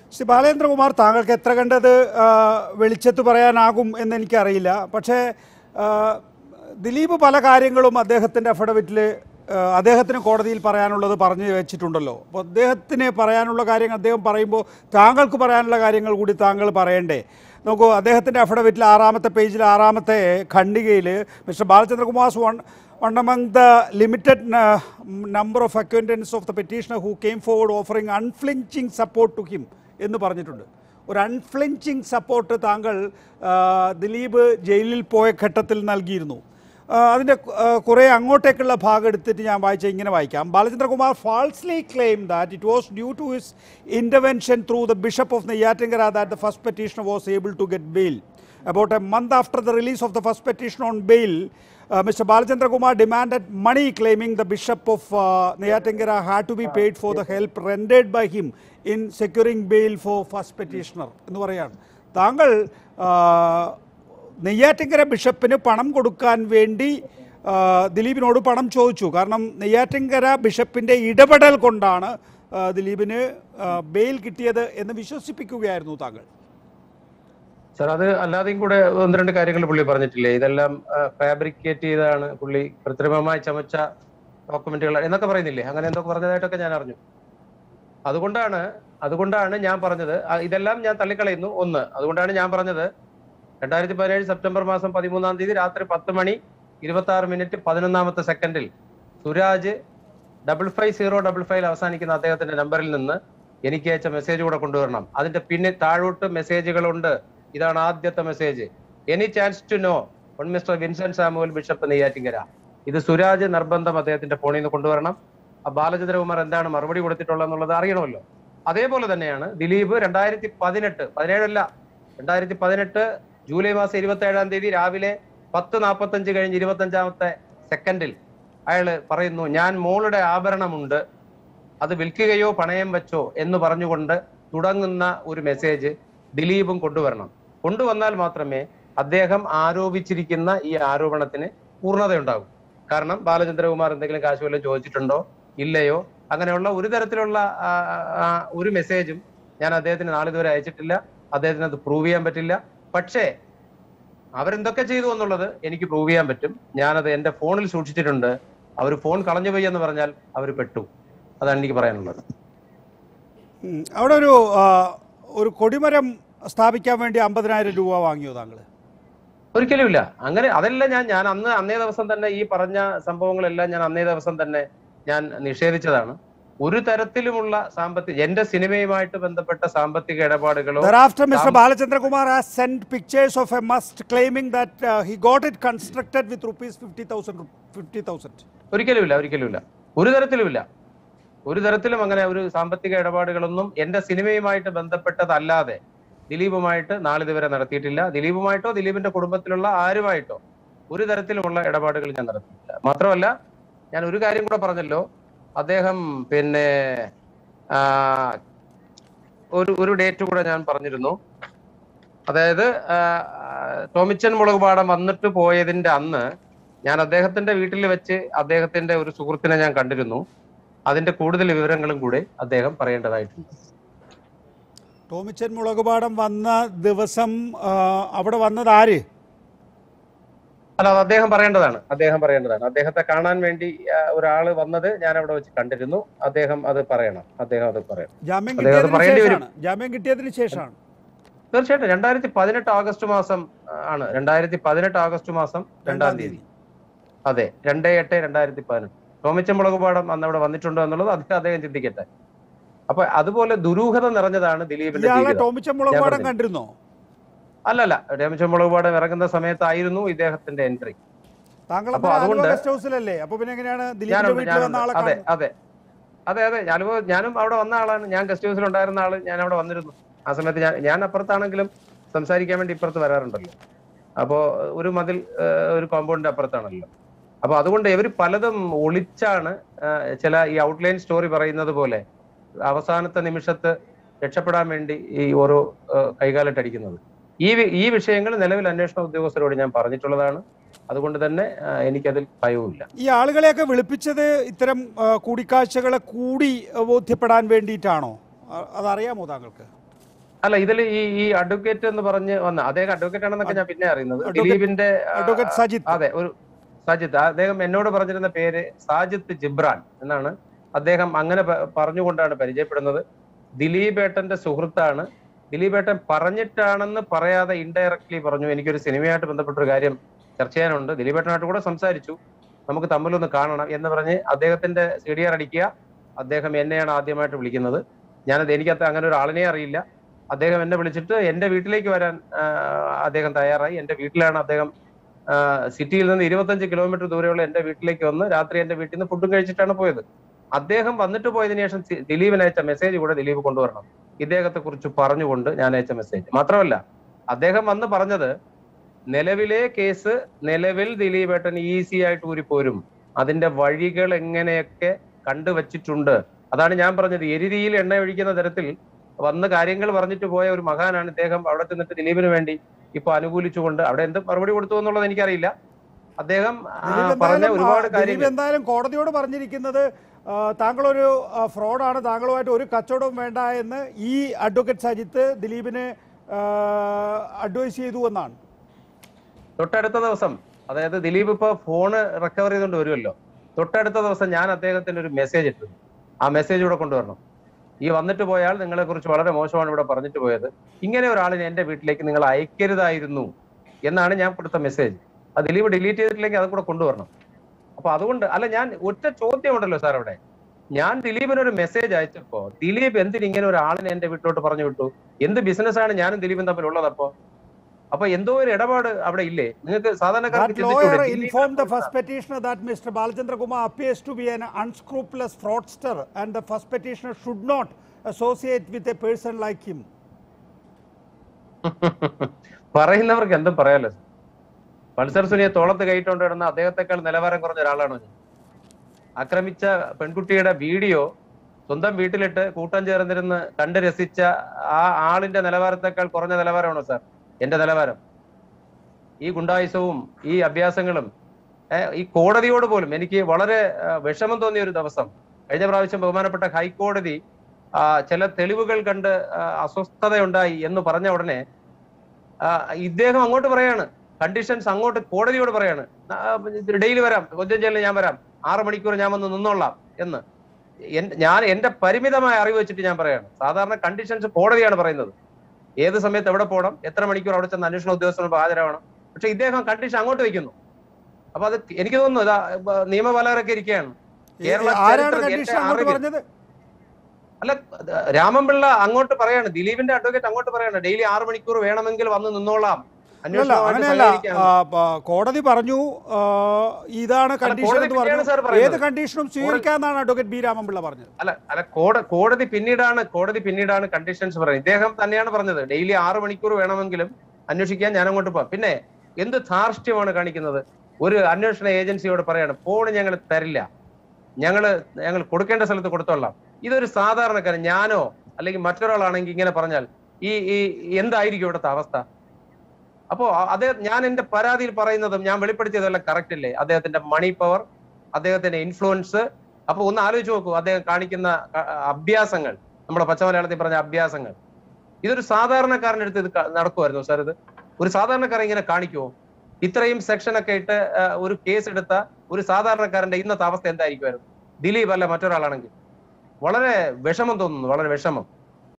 ശ്രീ ബാലേന്ദ്രകുമാർ താങ്കൾക്ക് എത്ര കണ്ടത് ആ, വെളിച്ചത്ത് പറയാനാകും എന്ന് എനിക്കറിയില്ല പക്ഷേ ആ, ദിലീപ് പല കാര്യങ്ങളും അദ്ദേഹത്തിൻ്റെ അഫിഡവിറ്റിൽ അദ്ദേഹത്തിന് കോടതിയിൽ പറയാനുള്ളത് പറഞ്ഞു വെച്ചിട്ടുണ്ടല്ലോ അപ്പോൾ അദ്ദേഹത്തിന് പറയാനുള്ള കാര്യങ്ങൾ അദ്ദേഹം പറയുമ്പോൾ താങ്കൾക്ക് പറയാനുള്ള കാര്യങ്ങൾ കൂടി താങ്കൾ പറയണ്ടേ നോക്കൂ അദ്ദേഹത്തിൻ്റെ അഫിഡവിറ്റിൽ ആറാമത്തെ പേജിൽ ആറാമത്തെ ഖണ്ഡികയിൽ mister Balachandrakumar one one among the limited uh, number of acquaintance of the petitioner who came forward offering unflinching support to him എന്ന് പറഞ്ഞിട്ടുണ്ട് ഒരു അൺഫ്ലിഞ്ചിങ് സപ്പോർട്ട് താങ്കൾ ആ, ദിലീപ് ജയിലിൽ പോയ ഘട്ടത്തിൽ നൽകിയിരുന്നു ആ, അതിൻ്റെ ആ, കുറേ അങ്ങോട്ടേക്കുള്ള ഭാഗം എടുത്തിട്ട് ഞാൻ വായിച്ച ഇങ്ങനെ വായിക്കാം Balachandrakumar falsely claim that it was due to his intervention through the bishop of Neyyattinkara that the first petitioner was able to get bail About a month after the release of the first petition on bail, uh, Mr. Balachandra Kumar demanded money, claiming the Bishop of uh, Neyatengera had to be paid for the help rendered by him in securing bail for first petitioner. എന്ന് പറയാണ് താങ്കൾ ആ, നെയ്യാറ്റിങ്കര ബിഷപ്പിന് പണം കൊടുക്കാൻ വേണ്ടി ആ, ദിലീപിനോട് പണം ചോദിച്ചു കാരണം നെയ്യാറ്റിങ്കര ബിഷപ്പിൻ്റെ ഇടപെടൽ കൊണ്ടാണ് ആ, ദിലീപിന് ആ, ബെയിൽ കിട്ടിയത് എന്ന് വിശ്വസിപ്പിക്കുകയായിരുന്നു താങ്കൾ സാർ അത് അല്ലാതെയും കൂടെ ഒന്ന് രണ്ട് കാര്യങ്ങൾ പുള്ളി പറഞ്ഞിട്ടില്ലേ ഇതെല്ലാം ഫാബ്രിക്കേറ്റ് ചെയ്താണ് പുള്ളി കൃത്രിമമായി ചമച്ച ഡോക്യുമെന്റുകൾ എന്നൊക്കെ പറയുന്നില്ലേ അങ്ങനെ എന്തൊക്കെ പറഞ്ഞതായിട്ടൊക്കെ ഞാൻ അറിഞ്ഞു അതുകൊണ്ടാണ് അതുകൊണ്ടാണ് ഞാൻ പറഞ്ഞത് ആ, ഇതെല്ലാം ഞാൻ തള്ളിക്കളയുന്നു ഒന്ന് അതുകൊണ്ടാണ് ഞാൻ പറഞ്ഞത് രണ്ടായിരത്തി പതിനേഴ് സെപ്റ്റംബർ മാസം പതിമൂന്നാം തീയതി രാത്രി പത്ത് മണി ഇരുപത്തി ആറ് മിനിറ്റ് പതിനൊന്നാമത്തെ സെക്കൻഡിൽ Suraj double five zero double five അവസാനിക്കുന്ന അദ്ദേഹത്തിന്റെ നമ്പറിൽ നിന്ന് എനിക്ക് അയച്ച മെസ്സേജ് കൂടെ കൊണ്ടുവരണം അതിന്റെ പിന്നെ താഴോട്ട് മെസ്സേജുകളുണ്ട് ഇതാണ് ആദ്യത്തെ message any chance to know one mister Vincent Samuel bishop Neyyattinkara ഇത് സുരാജ് നിർബന്ധം അദ്ദേഹത്തിന്റെ ഫോണിൽ നിന്ന് കൊണ്ടുവരണം ആ ബാലചന്ദ്രകുമാർ എന്താണ് മറുപടി കൊടുത്തിട്ടുള്ളത് എന്നുള്ളത് അറിയണമല്ലോ അതേപോലെ തന്നെയാണ് ദിലീപ് രണ്ടായിരത്തി പതിനെട്ട് പതിനേഴല്ല രണ്ടായിരത്തി പതിനെട്ട് ജൂലൈ മാസം ഇരുപത്തി ഏഴാം തീയതി രാവിലെ പത്ത് നാൽപ്പത്തഞ്ച് കഴിഞ്ഞ് ഇരുപത്തി അഞ്ചാമത്തെ സെക്കൻഡിൽ അയാള് പറയുന്നു ഞാൻ മോളുടെ ആഭരണമുണ്ട് അത് വിൽക്കുകയോ പണയം വെച്ചോ എന്ന് പറഞ്ഞുകൊണ്ട് തുടങ്ങുന്ന ഒരു മെസ്സേജ് ദിലീപും കൊണ്ടുവരണം കൊണ്ടുവന്നാൽ മാത്രമേ അദ്ദേഹം ആരോപിച്ചിരിക്കുന്ന ഈ ആരോപണത്തിന് പൂർണ്ണതയുണ്ടാകൂ കാരണം ബാലചന്ദ്രകുമാർ എന്തെങ്കിലും കാശ് വല്ലതും ചോദിച്ചിട്ടുണ്ടോ ഇല്ലയോ അങ്ങനെയുള്ള ഒരു തരത്തിലുള്ള ആ, ആ, ഒരു മെസ്സേജും ഞാൻ അദ്ദേഹത്തിന് നാളിതുവരെ അയച്ചിട്ടില്ല അദ്ദേഹത്തിന് അത് പ്രൂവ് ചെയ്യാൻ പറ്റില്ല പക്ഷേ അവരെന്തൊക്കെ ചെയ്തു എന്നുള്ളത് എനിക്ക് പ്രൂവ് ചെയ്യാൻ പറ്റും ഞാനത് എന്റെ ഫോണിൽ സൂക്ഷിച്ചിട്ടുണ്ട് അവർ ഫോൺ കളഞ്ഞുപോയി എന്ന് പറഞ്ഞാൽ അവർ പെട്ടു അതാണ് എനിക്ക് പറയാനുള്ളത് ഉം. അവിടെ ഒരു ആ, ഒരു കൊടിമരം സ്ഥാപിക്കാൻ വേണ്ടി അമ്പതിനായിരം രൂപ വാങ്ങിയോ താങ്കൾ ഒരിക്കലുമില്ല അങ്ങനെ അതെല്ലാം ഞാൻ ഞാൻ അന്ന് അന്നേ ദിവസം തന്നെ ഈ പറഞ്ഞ സംഭവങ്ങളെല്ലാം ഞാൻ അന്നേ ദിവസം തന്നെ ഞാൻ നിഷേധിച്ചതാണ് ഒരു തരത്തിലുമുള്ള സാമ്പത്തിക എന്റെ സിനിമയുമായിട്ട് ബന്ധപ്പെട്ട സാമ്പത്തിക ഇടപാടുകളോ Thereafter, Mr. Sam- Balachandra Kumar has sent pictures of a must claiming that uh, he got it constructed with rupees 50,000. 50,000. ഒരിക്കലുമില്ല ഒരിക്കലുമില്ല ഒരു തരത്തിലുമില്ല ഒരു തരത്തിലും അങ്ങനെ ഒരു സാമ്പത്തിക ഇടപാടുകളൊന്നും എന്റെ സിനിമയുമായിട്ട് ബന്ധപ്പെട്ടതല്ലാതെ ദിലീപുമായിട്ട് നാളിതുവരെ നടത്തിയിട്ടില്ല ദിലീപുമായിട്ടോ ദിലീപിന്റെ കുടുംബത്തിലുള്ള ആരുമായിട്ടോ ഒരു തരത്തിലുമുള്ള ഇടപാടുകൾ ഞാൻ നടത്തിയിട്ടില്ല മാത്രമല്ല ഞാൻ ഒരു കാര്യം കൂടെ പറഞ്ഞല്ലോ അദ്ദേഹം പിന്നെ ആ, ഒരു ഒരു ഡേറ്റ് കൂടെ ഞാൻ പറഞ്ഞിരുന്നു അതായത് ആ, ടോമിച്ചൻ മുളകുപാടം വന്നിട്ട് പോയതിന്റെ അന്ന് ഞാൻ അദ്ദേഹത്തിന്റെ വീട്ടിൽ വെച്ച് അദ്ദേഹത്തിന്റെ ഒരു സുഹൃത്തിനെ ഞാൻ കണ്ടിരുന്നു അതിന്റെ കൂടുതൽ വിവരങ്ങളും കൂടെ അദ്ദേഹം പറയേണ്ടതായിട്ടുണ്ട് ടോമിച്ചൻ മുളകുപാടം വന്ന ദിവസം ആ, അവിടെ വന്നത് ആര് അല്ല അത് അദ്ദേഹം പറയേണ്ടതാണ് അദ്ദേഹം പറയേണ്ടതാണ് അദ്ദേഹത്തെ കാണാൻ വേണ്ടി ആ, ഒരാള് വന്നത് ഞാൻ അവിടെ വെച്ച് കണ്ടിരുന്നു അദ്ദേഹം അത് പറയണം അദ്ദേഹം അത് പറയണം ജാമ്യം അതെ, അത് കിട്ടിയതിന് പറയേണ്ടി വരും. ശേഷമാണ് ജാമ്യം കിട്ടിയതിന് ശേഷമാണ് തീർച്ചയായിട്ടും രണ്ടായിരത്തി പതിനെട്ട് ആഗസ്റ്റ് മാസം ആ, ആണ് രണ്ടായിരത്തി പതിനെട്ട് ആഗസ്റ്റ് മാസം രണ്ടാം തീയതി അതെ രണ്ട് എട്ട് രണ്ടായിരത്തി പതിനെട്ട് ടോമിച്ചൻ മുളകുപാടം അന്ന് അവിടെ വന്നിട്ടുണ്ടോ എന്നുള്ളത് അദ്ദേഹം അദ്ദേഹം ചിന്തിക്കട്ടെ അപ്പൊ അതുപോലെ ദുരൂഹത നിറഞ്ഞതാണ് ദിലീപിന്റെ ഇയാളെ ജീവിതം ടോമിച്ചൻ മുളകുപാടം പറഞ്ഞു. കണ്ടിരുന്നോ അല്ലല്ല ടോമിച്ചൻ മുളകുപാടം ഇറങ്ങുന്ന സമയത്തായിരുന്നു ഇദ്ദേഹത്തിന്റെ എൻട്രി താങ്കൾ അപ്പൊ അതുകൊണ്ട് ഗസ്റ്റ് ഹൗസിലല്ലേ അപ്പൊ പിന്നെ എങ്ങനെയാണ് ദിലീപിന്റെ ഞാനുണ്ട് വീട്ടിൽ വന്ന ഞാനുണ്ട് ആളെ അതെ കാണുന്നത്? അതെ അതെ അതെ ഞാനിപ്പോ ഞാനും അവിടെ വന്ന ആളാണ് ഞാൻ ഗസ്റ്റ് ഹൗസിൽ ഉണ്ടായിരുന്ന ആള് ഞാൻ അവിടെ വന്നിരുന്നു ആ സമയത്ത് ഞാൻ ഞാൻ അപ്പുറത്താണെങ്കിലും സംസാരിക്കാൻ വേണ്ടി ഇപ്പുറത്ത് വരാറുണ്ടല്ലോ അപ്പോ ഒരു മതിൽ ഏഹ്, ഒരു കോമ്പൗണ്ടിന്റെ അപ്പുറത്താണല്ലോ അപ്പൊ അതുകൊണ്ട് ഇവർ പലതും ഒളിച്ചാണ് ഏഹ്, ചില ഈ ഔട്ട്ലൈൻ സ്റ്റോറി പറയുന്നത് പോലെ അവസാനത്തെ നിമിഷത്ത് രക്ഷപ്പെടാൻ വേണ്ടി ഈ ഓരോ ഏഹ്, കൈകാലിട്ടടിക്കുന്നത് ഈ വി- ഈ വിഷയങ്ങൾ നിലവിൽ അന്വേഷണ ഉദ്യോഗസ്ഥരോട് ഞാൻ പറഞ്ഞിട്ടുള്ളതാണ് അതുകൊണ്ട് തന്നെ ഏഹ്, എനിക്കതിൽ ഭയവുമില്ല ഈ ആളുകളെയൊക്കെ വിളിപ്പിച്ചത് ഇത്തരം ആ, കൂടിക്കാഴ്ചകളെ കൂടി ആ, ബോധ്യപ്പെടാൻ വേണ്ടിയിട്ടാണോ ആ, അതറിയാമോ താങ്കൾക്ക് അല്ല ഇതിൽ ഈ ഈ അഡ്വക്കേറ്റ് എന്ന് പറഞ്ഞ് വന്ന അദ്ദേഹം അഡ്വക്കേറ്റ് ആണെന്നൊക്കെ ഞാൻ പിന്നെ അറിയുന്നത് Advocate- ദിലീപിന്റെ ആ, അഡ്വക്കേറ്റ് സജിത്ത് അതെ ഒരു സജിത്ത് അദ്ദേഹം എന്നോട് പറഞ്ഞിരുന്ന പേര് സാജിത്ത് ജിബ്രാൻ എന്നാണ് അദ്ദേഹം അങ്ങനെ പ- പറഞ്ഞുകൊണ്ടാണ് പരിചയപ്പെടുന്നത് ദിലീപ് ഏട്ടന്റെ സുഹൃത്താണ് ദിലീപ് ഏട്ടൻ പറഞ്ഞിട്ടാണെന്ന് പറയാതെ ഇൻഡയറക്ട്ലി പറഞ്ഞു എനിക്കൊരു സിനിമയായിട്ട് ബന്ധപ്പെട്ട ഒരു കാര്യം ചർച്ച ചെയ്യാനുണ്ട് ദിലീപ് ഏട്ടനായിട്ട് കൂടെ സംസാരിച്ചു നമുക്ക് തമ്മിലൊന്ന് കാണണം എന്ന് പറഞ്ഞ് അദ്ദേഹത്തിന്റെ സി ഡി ആർ അടിക്കുക അദ്ദേഹം എന്നെയാണ് ആദ്യമായിട്ട് വിളിക്കുന്നത് ഞാനത് എനിക്കത് അങ്ങനെ ഒരു ആളിനെ അറിയില്ല അദ്ദേഹം എന്നെ വിളിച്ചിട്ട് എന്റെ വീട്ടിലേക്ക് വരാൻ ആ, അദ്ദേഹം തയ്യാറായി എന്റെ വീട്ടിലാണ് അദ്ദേഹം ആ, സിറ്റിയിൽ നിന്ന് ഇരുപത്തഞ്ച് കിലോമീറ്റർ ദൂരെയുള്ള എന്റെ വീട്ടിലേക്ക് വന്ന് രാത്രി എന്റെ വീട്ടിൽ നിന്ന് ഫുഡും കഴിച്ചിട്ടാണ് പോയത് അദ്ദേഹം വന്നിട്ട് പോയതിനു ശേഷം സി- ദിലീപിന് അയച്ച മെസ്സേജ് കൂടെ ദിലീപ് കൊണ്ടുവരണം ഇദ്ദേഹത്തെ കുറിച്ച് പറഞ്ഞുകൊണ്ട് ഞാൻ അയച്ച മെസ്സേജ് മാത്രമല്ല അദ്ദേഹം വന്ന് പറഞ്ഞത് നിലവിലെ കേസ് നിലവിൽ ദിലീപ് ഏട്ടൻ ഈസി ആയിട്ട് ഊരിപ്പോരും അതിന്റെ വഴികൾ എങ്ങനെയൊക്കെ കണ്ടുവച്ചിട്ടുണ്ട് അതാണ് ഞാൻ പറഞ്ഞത് എരിതിയിൽ എണ്ണ ഒഴിക്കുന്ന തരത്തിൽ വന്ന് കാര്യങ്ങൾ പറഞ്ഞിട്ട് പോയ ഒരു മഹാനാണ് ഇദ്ദേഹം അവിടെ ചെന്നിട്ട് ദിലീപിന് വേണ്ടി ഇപ്പൊ അനുകൂലിച്ചുകൊണ്ട് അവിടെ എന്ത് മറുപടി കൊടുത്തു എന്നുള്ളത് എനിക്കറിയില്ല അദ്ദേഹം ആ, ദിലീപ് പറഞ്ഞ എന്തായാലും ഒരുപാട് ആ, ദിലീപ് കാര്യങ്ങൾ എന്തായാലും കോടതിയോട് പറഞ്ഞിരിക്കുന്നത് ആ, താങ്കളൊരു ആ, ഫ്രോഡാണ് താങ്കളുമായിട്ട് ഒരു കച്ചവടവും വേണ്ട എന്ന് ഈ അഡ്വക്കേറ്റ് സജിത്ത് ദിലീപിന് ആ, അഡ്വൈസ് ചെയ്തു എന്നാണ് തൊട്ടടുത്ത ദിവസം അതായത് ദിലീപ് ഇപ്പൊ ഫോണ് റിക്കവർ ചെയ്തുകൊണ്ട് വരുമല്ലോ തൊട്ടടുത്ത ദിവസം ഞാൻ അദ്ദേഹത്തിന് ഒരു മെസ്സേജ് ഇട്ടു ആ മെസ്സേജ് ഇവിടെ കൊണ്ടുവരണം ഈ വന്നിട്ട് പോയാൽ നിങ്ങളെ കുറിച്ച് വളരെ മോശമാണ് ഇവിടെ പറഞ്ഞിട്ട് പോയത് ഇങ്ങനെ ഒരാളിനെ എന്റെ വീട്ടിലേക്ക് നിങ്ങൾ അയക്കരുതായിരുന്നു എന്നാണ് ഞാൻ കൊടുത്ത മെസ്സേജ് അത് ദിലീപ് ഡിലീറ്റ് ചെയ്തിട്ടില്ലെങ്കിൽ അത് കൂടെ കൊണ്ടുവരണം അപ്പൊ അതുകൊണ്ട് അല്ല ഞാൻ ഒറ്റ ചോദ്യമുണ്ടല്ലോ സാർ അവിടെ ഞാൻ ദിലീപിന് ഒരു മെസ്സേജ് അയച്ചപ്പോ ദിലീപ് എന്തിന് ഇങ്ങനെ ഒരാളിനെ എന്റെ വീട്ടിലോട്ട് പറഞ്ഞു വിട്ടു എന്ത് ബിസിനസ്സാണ് ഞാനും ദിലീപും തമ്മിൽ ഉള്ളത് അപ്പോ അപ്പൊ എന്തോ ഒരു ഇടപാട് അവിടെ ഇല്ലേ നിങ്ങൾക്ക് സാധാരണക്കാർക്ക് That lawyer ചിന്തിച്ചൂടെ? informed the Dileep first petitioner that Mr. Balachandra Kumar appears to be an unscrupulous fraudster and the first petitioner should not associate with a person like him. പറയുന്നവർക്ക് എന്തും പറയാലോ പൾസർ സുനിയെ തോളത്ത് കയറ്റുകൊണ്ട് കിടന്ന അദ്ദേഹത്തെക്കാൾ നിലവാരം കുറഞ്ഞ ഒരാളാണോ ഞാൻ ആക്രമിച്ച പെൺകുട്ടിയുടെ വീഡിയോ സ്വന്തം വീട്ടിലിട്ട് കൂട്ടം ചേർന്നിരുന്ന് കണ്ട് രസിച്ച ആ ആളിന്റെ നിലവാരത്തെക്കാൾ കുറഞ്ഞ നിലവാരമാണോ സാർ എന്റെ നിലവാരം ഈ ഗുണ്ടായുസവും ഈ അഭ്യാസങ്ങളും ഏഹ്, ഈ കോടതിയോട് പോലും എനിക്ക് വളരെ ആ, വിഷമം തോന്നിയ ഒരു ദിവസം കഴിഞ്ഞ പ്രാവശ്യം ബഹുമാനപ്പെട്ട ഹൈക്കോടതി ആ, ചില തെളിവുകൾ കണ്ട് ആ, അസ്വസ്ഥതയുണ്ടായി എന്ന് പറഞ്ഞ ഉടനെ ആ, ഇദ്ദേഹം അങ്ങോട്ട് പറയാണ് കണ്ടീഷൻസ് അങ്ങോട്ട് കോടതിയോട് പറയാണ് ഡെയിലി വരാം കൊഞ്ചം ജയിലിൽ ഞാൻ വരാം ആറ് മണിക്കൂർ ഞാൻ വന്ന് നിന്നോളാം എന്ന് എൻ- ഞാൻ എന്റെ പരിമിതമായ അറിവ് വെച്ചിട്ട് ഞാൻ പറയാണ് സാധാരണ കണ്ടീഷൻസ് കോടതിയാണ് പറയുന്നത് ഏത് സമയത്ത് എവിടെ പോകണം എത്ര മണിക്കൂർ അവിടെ ചെന്ന് അന്വേഷണ ഉദ്യോഗസ്ഥർ ഹാജരാവണം പക്ഷെ ഇദ്ദേഹം കണ്ടീഷൻ അങ്ങോട്ട് വെക്കുന്നു അപ്പൊ അത് എനിക്ക് തോന്നുന്നു ഇതാ ബ- നിയമപാലകരൊക്കെ ഇരിക്കുകയാണ് കേരള ആരാണ് ചരിത്രത്തിൽ കണ്ടീഷൻ ഏറ്റവും അങ്ങോട്ട് അറിവ് പറഞ്ഞത് അല്ല അത് രാമൻപിള്ള അങ്ങോട്ട് പറയാണ് ദിലീപിന്റെ അഡ്വക്കേറ്റ് അങ്ങോട്ട് പറയാണ് ഡെയിലി ആറ് മണിക്കൂർ വേണമെങ്കിൽ വന്ന് നിന്നോളാം അല്ല അന്വേഷണമായിട്ട് അങ്ങനെയല്ല സഹകരിക്കാം. ആ, പ- കോടതി പറഞ്ഞു ആ, ഇതാണ് കണ്ടീഷൻ കോടതി എന്ന് പിന്നെയാണ് സാർ പറഞ്ഞു പറയുന്നത്. ഏത് കണ്ടീഷനും സ്വീകരിക്കാമെന്നാണ് അഡ്വക്കേറ്റ് ബി രാമൻപിള്ള പറഞ്ഞത് അല്ല അല്ല കോട- കോടതി പിന്നീടാണ് കോടതി പിന്നീടാണ് കണ്ടീഷൻസ് പറയുന്നത് ഇദ്ദേഹം തന്നെയാണ് പറഞ്ഞത് ഡെയിലി ആറ് മണിക്കൂർ വേണമെങ്കിലും അന്വേഷിക്കാൻ ഞാൻ അങ്ങോട്ട് പോവാം പിന്നെ എന്ത് ധാർഷ്ട്യമാണ് കാണിക്കുന്നത് ഒരു അന്വേഷണ ഏജൻസിയോട് പറയാണ് ഫോൺ ഞങ്ങൾ തരില്ല ഞങ്ങള് ഞങ്ങൾ കൊടുക്കേണ്ട സ്ഥലത്ത് കൊടുത്തോളാം ഇതൊരു സാധാരണക്കാരൻ ഞാനോ അല്ലെങ്കിൽ മറ്റൊരാളാണെങ്കിൽ ഇങ്ങനെ പറഞ്ഞാൽ ഈ ഈ എന്തായിരിക്കും ഇവിടുത്തെ അവസ്ഥ അപ്പോ അദ്ദേഹം ഞാൻ എന്റെ പരാതിയിൽ പറയുന്നതും ഞാൻ വെളിപ്പെടുത്തിയതെല്ലാം കറക്റ്റ് അല്ലേ അദ്ദേഹത്തിന്റെ മണി പവർ അദ്ദേഹത്തിന്റെ ഇൻഫ്ലുവൻസ് അപ്പൊ ഒന്ന് ആലോചിച്ച് നോക്കൂ അദ്ദേഹം കാണിക്കുന്ന അ- അഭ്യാസങ്ങൾ നമ്മുടെ പച്ചമലയാളത്തിൽ പറഞ്ഞ അഭ്യാസങ്ങൾ ഇതൊരു സാധാരണക്കാരൻ്റെ അടുത്ത് ഇത് ക- നടക്കുമായിരുന്നു സാർ ഇത് ഒരു സാധാരണക്കാരൻ ഇങ്ങനെ കാണിക്കുമോ ഇത്രയും സെക്ഷൻ ഒക്കെ ഇട്ട് ആ, ഒരു കേസ് എടുത്ത ഒരു സാധാരണക്കാരന്റെ ഇന്നത്തെ അവസ്ഥ എന്തായിരിക്കുമായിരുന്നു ദിലീപ് അല്ല മറ്റൊരാളാണെങ്കിൽ വളരെ വിഷമം തോന്നുന്നു വളരെ വിഷമം